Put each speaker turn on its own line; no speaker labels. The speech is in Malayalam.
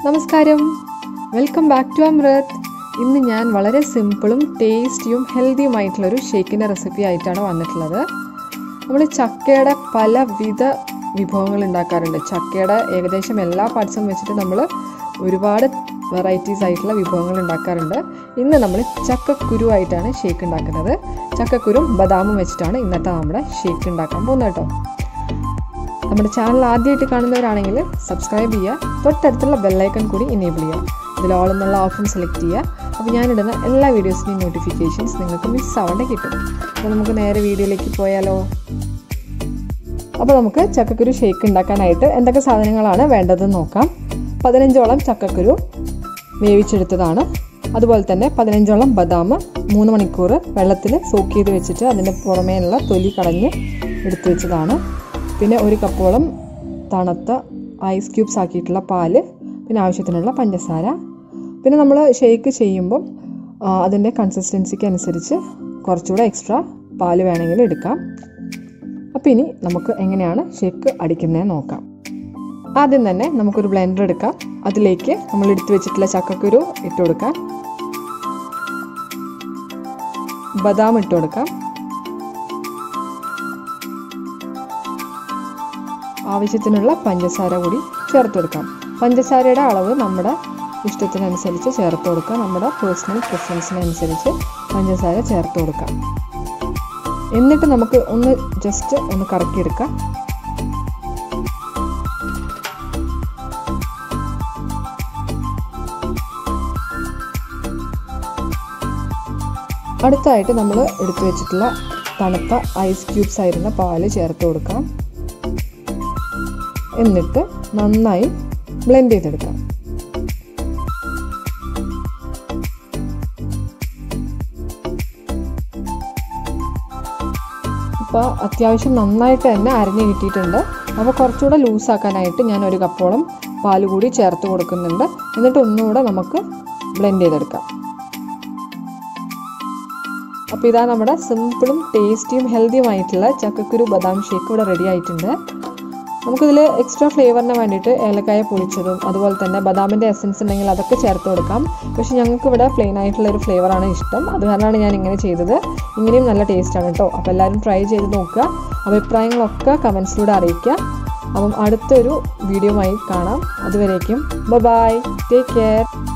നമസ്കാരം വെൽക്കം ബാക്ക് ടു അമൃത് ഇന്ന് ഞാൻ വളരെ സിമ്പിളും ടേസ്റ്റിയും ഹെൽത്തിയുമായിട്ടുള്ളൊരു ഷേക്കിൻ്റെ റെസിപ്പി ആയിട്ടാണ് വന്നിട്ടുള്ളത് നമ്മൾ ചക്കയുടെ പലവിധ വിഭവങ്ങൾ ഉണ്ടാക്കാറുണ്ട് ചക്കയുടെ ഏകദേശം എല്ലാ പാർട്സും വെച്ചിട്ട് നമ്മൾ ഒരുപാട് വെറൈറ്റീസ് ആയിട്ടുള്ള വിഭവങ്ങൾ ഉണ്ടാക്കാറുണ്ട് ഇന്ന് നമ്മൾ ചക്കക്കുരു ആയിട്ടാണ് ഷേക്ക് ഉണ്ടാക്കുന്നത് ചക്കക്കുരും ബദാമും വെച്ചിട്ടാണ് ഇന്നത്തെ നമ്മുടെ ഷേക്ക് ഉണ്ടാക്കാൻ പോകുന്നത് കേട്ടോ നമ്മുടെ ചാനൽ ആദ്യമായിട്ട് കാണുന്നവരാണെങ്കിൽ സബ്സ്ക്രൈബ് ചെയ്യുക തൊട്ടടുത്തുള്ള ബെല്ലൈക്കൺ കൂടി ഇനേബിൾ ചെയ്യുക ഇതിൽ ഓൾ എന്നുള്ള ഓപ്ഷൻ സെലക്ട് ചെയ്യുക അപ്പോൾ ഞാനിടുന്ന എല്ലാ വീഡിയോസിൻ്റെയും നോട്ടിഫിക്കേഷൻസ് നിങ്ങൾക്ക് മിസ് ആവാണ്ട് കിട്ടും അപ്പോൾ നമുക്ക് നേരെ വീഡിയോയിലേക്ക് പോയാലോ അപ്പോൾ നമുക്ക് ചക്കക്കുരു ഷേക്ക് ഉണ്ടാക്കാനായിട്ട് എന്തൊക്കെ സാധനങ്ങളാണ് വേണ്ടതെന്ന് നോക്കാം പതിനഞ്ചോളം ചക്കക്കുരു വേവിച്ചെടുത്തതാണ് അതുപോലെ തന്നെ പതിനഞ്ചോളം ബദാം മൂന്ന് മണിക്കൂർ വെള്ളത്തിൽ സോക്ക് ചെയ്ത് വെച്ചിട്ട് അതിൻ്റെ പുറമേനുള്ള തൊലി കളഞ്ഞ് എടുത്തു വെച്ചതാണ് പിന്നെ ഒരു കപ്പോളം തണുത്ത ഐസ് ക്യൂബ്സ് ആക്കിയിട്ടുള്ള പാല് പിന്നെ ആവശ്യത്തിനുള്ള പഞ്ചസാര പിന്നെ നമ്മൾ ഷേക്ക് ചെയ്യുമ്പം അതിൻ്റെ കൺസിസ്റ്റൻസിക്ക് അനുസരിച്ച് കുറച്ചുകൂടെ എക്സ്ട്രാ പാല് വേണമെങ്കിൽ എടുക്കാം അപ്പോൾ ഇനി നമുക്ക് എങ്ങനെയാണ് ഷേക്ക് അടിക്കുന്നതെന്ന് നോക്കാം ആദ്യം തന്നെ നമുക്കൊരു ബ്ലെൻഡർ എടുക്കാം അതിലേക്ക് നമ്മൾ എടുത്തു വെച്ചിട്ടുള്ള ചക്കക്കുരു ഇട്ട് കൊടുക്കാം ബദാം ഇട്ട് കൊടുക്കാം ആവശ്യത്തിനുള്ള പഞ്ചസാര കൂടി ചേർത്ത് കൊടുക്കാം പഞ്ചസാരയുടെ അളവ് നമ്മുടെ ഇഷ്ടത്തിനനുസരിച്ച് ചേർത്ത് കൊടുക്കാം നമ്മുടെ പേഴ്സണൽ പ്രിഫറൻസിനനുസരിച്ച് പഞ്ചസാര ചേർത്ത് കൊടുക്കാം എന്നിട്ട് നമുക്ക് ഒന്ന് ജസ്റ്റ് ഒന്ന് കറക്കിയെടുക്കാം അടുത്തായിട്ട് നമ്മൾ എടുത്തു വെച്ചിട്ടുള്ള തണുത്ത ഐസ് ക്യൂബ്സ് ആയിരുന്ന പാല് ചേർത്ത് കൊടുക്കാം എന്നിട്ട് നന്നായി ബ്ലെൻഡ് ചെയ്തെടുക്കാം അപ്പോൾ അത്യാവശ്യം നന്നായിട്ട് തന്നെ അരഞ്ഞ് കിട്ടിയിട്ടുണ്ട് അപ്പോൾ കുറച്ചുകൂടെ ലൂസാക്കാനായിട്ട് ഞാൻ ഒരു കപ്പോളം പാല് കൂടി ചേർത്ത് കൊടുക്കുന്നുണ്ട് എന്നിട്ട് ഒന്നുകൂടെ നമുക്ക് ബ്ലെൻഡ് ചെയ്തെടുക്കാം അപ്പോൾ ഇതാ നമ്മുടെ സിമ്പിളും ടേസ്റ്റിയും ഹെൽത്തിയുമായിട്ടുള്ള ചക്കക്കുരു ബദാം ഷേക്ക് ഇവിടെ റെഡി ആയിട്ടുണ്ട് നമുക്കിതിൽ എക്സ്ട്രാ ഫ്ലേവറിന് വേണ്ടിയിട്ട് ഏലക്കായ പൊളിച്ചതും അതുപോലെ തന്നെ ബദാമിൻ്റെ എസൻസ് ഉണ്ടെങ്കിൽ അതൊക്കെ ചേർത്ത് കൊടുക്കാം പക്ഷേ ഞങ്ങൾക്ക് ഇവിടെ പ്ലെയിൻ ആയിട്ടുള്ള ഒരു ഫ്ലേവറാണ് ഇഷ്ടം അത് കാരണമാണ് ഞാൻ ഇങ്ങനെ ചെയ്തത് ഇങ്ങനെയും നല്ല ടേസ്റ്റാണ് കേട്ടോ അപ്പോൾ എല്ലാവരും ട്രൈ ചെയ്ത് നോക്കുക അഭിപ്രായങ്ങളൊക്കെ കമൻസിലൂടെ അറിയിക്കുക അപ്പം അടുത്തൊരു വീഡിയോയുമായി കാണാം അതുവരേക്കും ബൈ ടേക്ക് കെയർ